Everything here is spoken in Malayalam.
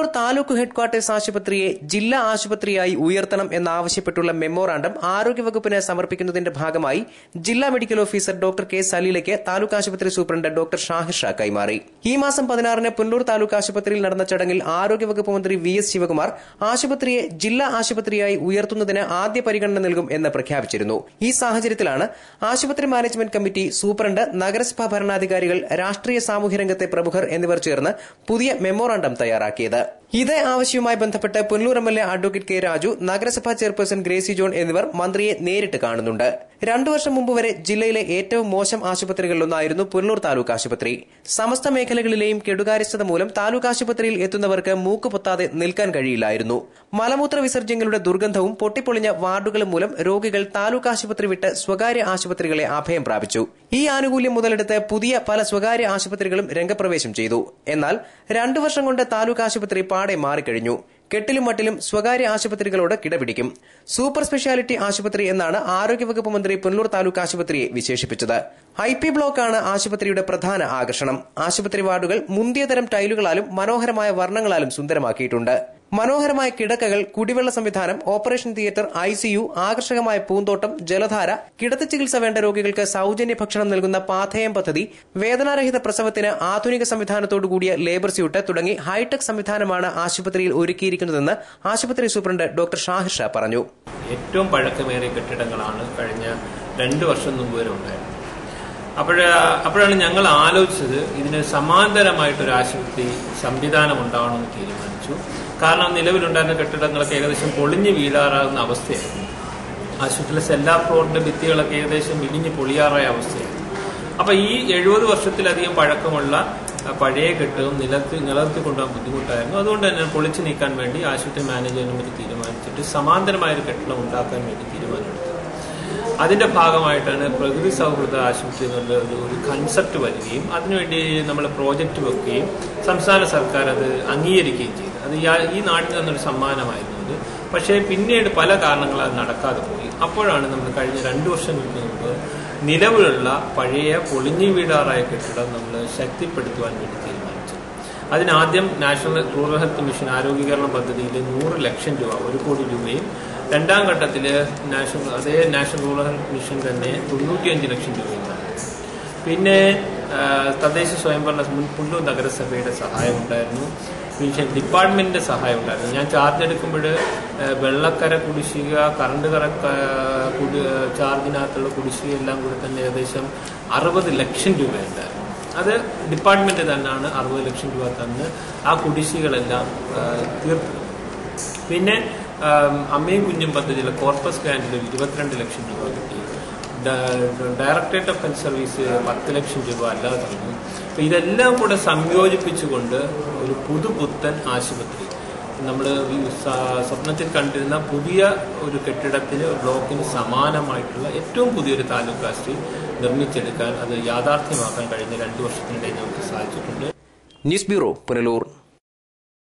താലൂക്ക് ഹെഡ്ക്വാർട്ടേഴ്സ് ആശുപത്രിയെ ജില്ലാ ആശുപത്രിയായി ഉയർത്തണം എന്നാവശ്യപ്പെട്ടുള്ള മെമ്മോറാണ്ടം ആരോഗ്യവകുപ്പിന് സമർപ്പിക്കുന്നതിന്റെ ഭാഗമായി ജില്ലാ മെഡിക്കൽ ഓഫീസർ ഡോക്ടർ കെ സലീലയ്ക്ക് താലൂക്ക് ആശുപത്രി സൂപ്രണ്ട് ഡോക്ടർ ഷാഹിർ ഷാ കൈമാറി ഈ മാസം പതിനാറിന് പുല്ലൂർ താലൂക്ക് ആശുപത്രിയിൽ നടന്ന ചടങ്ങിൽ ആരോഗ്യവകുപ്പ് മന്ത്രി വി എസ് ശിവകുമാർ ആശുപത്രിയെ ജില്ലാ ആശുപത്രിയായി ഉയർത്തുന്നതിന് ആദ്യ പരിഗണന നൽകും എന്ന് പ്രഖ്യാപിച്ചിരുന്നു ഈ സാഹചര്യത്തിലാണ് ആശുപത്രി മാനേജ്മെന്റ് കമ്മിറ്റി സൂപ്രണ്ട് നഗരസഭാ ഭരണാധികാരികൾ രാഷ്ട്രീയ സാമൂഹ്യ രംഗത്തെ പ്രമുഖർ എന്നിവർ ചേർന്ന് പുതിയ മെമ്മോറാണ്ടം തയ്യാറാക്കിയത് ഇതേ ആവശ്യവുമായി ബന്ധപ്പെട്ട് Pullur M L A advocate K Raju നഗരസഭാ ചെയർപേഴ്സൺ ഗ്രേസി ജോൺ എന്നിവർ മന്ത്രിയെ നേരിട്ട് കാണുന്നുണ്ട് രണ്ടു വർഷം മുമ്പ് വരെ ജില്ലയിലെ ഏറ്റവും മോശം ആശുപത്രികളിലൊന്നായിരുന്നു പുല്ലൂർ താലൂക്ക് ആശുപത്രി സമസ്ത മേഖലകളിലെയും കെടുകാര്യസ്ഥത മൂലം താലൂക്ക് ആശുപത്രിയിൽ എത്തുന്നവർക്ക് മൂക്ക് പൊത്താതെ നിൽക്കാൻ കഴിയില്ലായിരുന്നു മലമൂത്ര വിസർജ്യങ്ങളുടെ ദുർഗന്ധവും പൊട്ടിപ്പൊളിഞ്ഞ വാർഡുകളും മൂലം രോഗികൾ താലൂക്ക് ആശുപത്രി വിട്ട് സ്വകാര്യ ആശുപത്രികളെ അഭയം പ്രാപിച്ചു ഈ ആനുകൂല്യം മുതലെടുത്ത് പുതിയ പല സ്വകാര്യ ആശുപത്രികളും രംഗപ്രവേശം ചെയ്തു എന്നാൽ രണ്ടു വർഷം കൊണ്ട് താലൂക്ക് ആശുപത്രി പാടെ മാറിക്കഴിഞ്ഞു കെട്ടിലും മട്ടിലും സ്വകാര്യ ആശുപത്രികളോട് കിടപിടിക്കും സൂപ്പർ സ്പെഷ്യാലിറ്റി ആശുപത്രി എന്നാണ് ആരോഗ്യവകുപ്പ് മന്ത്രി പുനലൂർ താലൂക്ക് ആശുപത്രിയെ വിശേഷിപ്പിച്ചത് ഐ പി ബ്ലോക്കാണ് ആശുപത്രിയുടെ പ്രധാന ആകർഷണം ആശുപത്രി വാർഡുകൾ മുന്തിയ തരം ടൈലുകളാലും മനോഹരമായ വർണ്ണങ്ങളാലും സുന്ദരമാക്കിയിട്ടുണ്ട് മനോഹരമായ കിടക്കകൾ കുടിവെള്ള സംവിധാനം ഓപ്പറേഷൻ തിയേറ്റർ ഐസിയു ആകർഷകമായ പൂന്തോട്ടം ജലധാര കിടത്തി ചികിത്സ വേണ്ട രോഗികൾക്ക് സൌജന്യ ഭക്ഷണം നൽകുന്ന പാഥേയം പദ്ധതി വേദനാരഹിത പ്രസവത്തിന് ആധുനിക സംവിധാനത്തോടുകൂടിയ ലേബർ സ്യൂട്ട് തുടങ്ങി ഹൈടെക് സംവിധാനമാണ് ആശുപത്രിയിൽ ഒരുക്കിയിരിക്കുന്നതെന്ന് ആശുപത്രി സൂപ്രണ്ട് ഡോക്ടർ ഷാഹിർ ഷാ പറഞ്ഞു ഏറ്റവും പഴക്കമേറിയ കെട്ടിടങ്ങളാണ് കഴിഞ്ഞ രണ്ട് വർഷം മുമ്പ് വരെ ഉണ്ടായിരുന്നത് അപ്പോഴ അപ്പോഴാണ് ഞങ്ങൾ ആലോചിച്ചത് ഇതിന് സമാന്തരമായിട്ടൊരു ആശുപത്രി സംവിധാനം ഉണ്ടാവണമെന്ന് തീരുമാനിച്ചു കാരണം നിലവിലുണ്ടായിരുന്ന കെട്ടിടങ്ങളൊക്കെ ഏകദേശം പൊളിഞ്ഞു വീഴാറാകുന്ന അവസ്ഥയായിരുന്നു ആശുപത്രിയിലെ സെല്ലാ ഫ്ലോറിന്റെ ഭിത്തികളൊക്കെ ഏകദേശം ഇടിഞ്ഞ് പൊളിയാറായ അവസ്ഥയായിരുന്നു അപ്പൊ ഈ എഴുപത് വർഷത്തിലധികം പഴക്കമുള്ള ആ, പഴയ കെട്ടിടം നിലത്ത് നിലനിർത്തി കൊണ്ടുപോകാൻ ബുദ്ധിമുട്ടായിരുന്നു അതുകൊണ്ട് തന്നെ പൊളിച്ചു നീക്കാൻ വേണ്ടി ആശുപത്രി മാനേജ്മെന്റ് തീരുമാനിച്ചിട്ട് സമാന്തരമായ ഒരു കെട്ടിടം ഉണ്ടാക്കാൻ വേണ്ടി തീരുമാനമെടുത്തു അതിന്റെ ഭാഗമായിട്ടാണ് പ്രകൃതി സൗഹൃദ ആശുപത്രി എന്നുള്ള ഒരു ഒരു കൺസെപ്റ്റ് വരികയും അതിനുവേണ്ടി നമ്മൾ പ്രോജക്റ്റ് വെക്കുകയും സംസ്ഥാന സർക്കാർ അത് അംഗീകരിക്കുകയും ചെയ്തു അത് ഈ- ഈ നാട്ടിൽ നിന്നൊരു സമ്മാനമായിരുന്നു അത് പക്ഷേ പിന്നീട് പല കാരണങ്ങളാൽ അത് നടക്കാതെ പോയി അപ്പോഴാണ് നമ്മൾ കഴിഞ്ഞ രണ്ടു വർഷങ്ങൾക്ക് മുമ്പ് നിലവിലുള്ള പഴയ പൊളിഞ്ഞു വീടാറായ കെട്ടിടം നമ്മൾ ശക്തിപ്പെടുത്തുവാൻ വേണ്ടി തീരുമാനിച്ചത് അതിനാദ്യം നാഷണൽ റൂറൽ ഹെൽത്ത് മിഷൻ ആരോഗ്യകരണ പദ്ധതിയിൽ നൂറ് ലക്ഷം രൂപ ഒരു കോടി രൂപയും രണ്ടാം ഘട്ടത്തിൽ നാഷണൽ അതേ നാഷണൽ റൂറൽ ഹെൽത്ത് മിഷൻ തന്നെ തൊണ്ണൂറ്റിയഞ്ച് ലക്ഷം രൂപയും നൽകി. പിന്നെ ആ, തദ്ദേശ സ്വയംഭരണ മുൻ പുല്ലൂർ നഗരസഭയുടെ സഹായം ഉണ്ടായിരുന്നു പിന്നെ ഡിപ്പാർട്ട്മെന്റിന്റെ സഹായം ഉണ്ടായിരുന്നു ഞാൻ ചാർജ് എടുക്കുമ്പോൾ വെള്ളക്കര കുടിശ്ശിക കറണ്ട് കറ ക- കുടി- ചാർജിനകത്തുള്ള കുടിശ്ശിക എല്ലാം കൂടി തന്നെ ഏകദേശം അറുപത് ലക്ഷം രൂപയുണ്ടായിരുന്നു അത് ഡിപ്പാർട്ട്മെന്റ് തന്നെയാണ് അറുപത് ലക്ഷം രൂപ തന്ന് ആ കുടിശ്ശികളെല്ലാം ആ, തീർത്തു പിന്നെ ആം, അമ്മയും കുഞ്ഞും പദ്ധതിയിലെ കോർപ്പസ് ഗ്രാൻഡിൽ ഇരുപത്തിരണ്ട് ലക്ഷം രൂപ കിട്ടി ഡ- ഡയറക്ടറേറ്റ് ഓഫ് ഹെൽത്ത് സർവീസ് പത്ത് ലക്ഷം രൂപ അല്ലാതെ തന്നു അപ്പൊ ഇതെല്ലാം കൂടെ സംയോജിപ്പിച്ചുകൊണ്ട് ഒരു പുതുപുത്തൻ ആശുപത്രി നമ്മൾ സ്വപ്നത്തിൽ കണ്ടിരുന്ന പുതിയ ഒരു കെട്ടിടത്തിന് ഒരു ബ്ലോക്കിന് സമാനമായിട്ടുള്ള ഏറ്റവും പുതിയൊരു താലൂക്ക് ആശുപത്രി നിർമ്മിച്ചെടുക്കാൻ അത് യാഥാർത്ഥ്യമാക്കാൻ കഴിഞ്ഞ രണ്ടു വർഷത്തിനിടയിൽ നമുക്ക് സാധിച്ചിട്ടുണ്ട് ന്യൂസ് ബ്യൂറോ പുനലൂർ